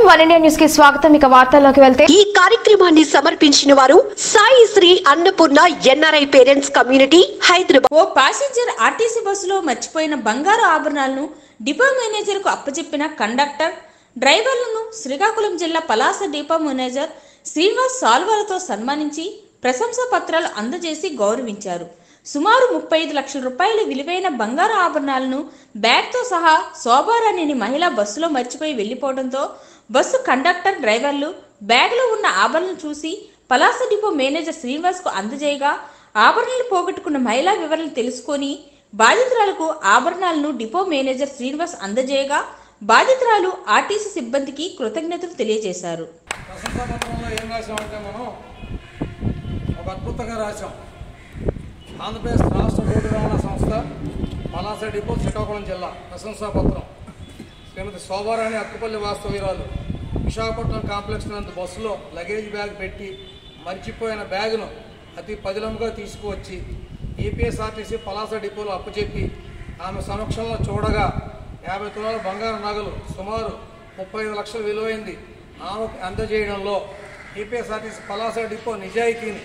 one India news కి స్వాగతం ఇక వార్తల్లోకి వెళ్తే ఈ కార్యక్రమాన్ని సమర్పించిన వారు Sai Sri Annapurna NRI parents community Hyderabad ఓ ప్యాసింజర్ ఆర్టీసీ బస్సులో మర్చిపోయిన బంగారు ఆభరణాలను డిపో మేనేజర్కు అప్పచెప్పిన కండక్టర్ డ్రైవర్లను శ్రీకాకుళం జిల్లా పలాస డిపో మేనేజర్ శ్రీనివాస్ సాల్వాలతో సన్మానించి ప్రశంసా పత్రాలు అందజేసి గౌరవించారు సుమారు ముప్పై ఐదు లక్షల రూపాయల విలువైన బంగారు ఆభరణాలను బ్యాగ్తో సహా శోభారాణిని మహిళ బస్సులో మర్చిపోయి వెళ్లిపోవడంతో బస్సు కండక్టర్ డ్రైవర్లు బ్యాగ్లో ఉన్న ఆభరణలు చూసి పలాస డిపో మేనేజర్ శ్రీనివాస్కు అందజేయగా ఆభరణాలు పోగొట్టుకున్న మహిళా వివరాలు తెలుసుకొని బాధితురాలకు ఆభరణాలను డిపో మేనేజర్ శ్రీనివాస్ అందజేయగా బాధితురాలు ఆర్టీసీ సిబ్బందికి కృతజ్ఞతలు తెలియజేశారు ప్రశంసాపత్రంలో ఏం రాసామంటే మనం ఒక అద్భుతంగా రాసాం ఆంధ్రప్రదేశ్ రాష్ట్ర రోడ్డు రవాణా సంస్థ పలాస డిపో శ్రీకాకుళం జిల్లా ప్రశంసాపత్రం శ్రీమతి శోభారాణి అక్కుపల్లి వాస్తవీరాలు విశాఖపట్నం కాంప్లెక్స్ నందు బస్సులో లగేజ్ బ్యాగ్ పెట్టి మర్చిపోయిన బ్యాగును అతి పదిలంగా తీసుకువచ్చి ఏపీఎస్ఆర్టీసీ పలాస డిపోలో అప్పచెప్పి ఆమె సమక్షంలో చూడగా యాభై తులాల బంగారు నగలు సుమారు ముప్పై ఐదు లక్షలు విలువైంది ఆమెకు అందజేయడంలో ఏపీఎస్ఆర్టీసీ పలాస డిపో నిజాయితీని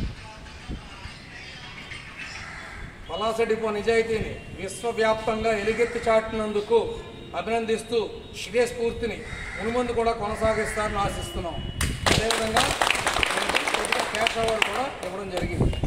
పలాస డిపో నిజాయితీని విశ్వవ్యాప్తంగా ఎలుగెత్తి చాటినందుకు అభినందిస్తూ ఇదే స్ఫూర్తిని మునుముందు కూడా కొనసాగిస్తారని ఆశిస్తున్నాం అదేవిధంగా క్యాష్ అవార్డు కూడా ఇవ్వడం జరిగింది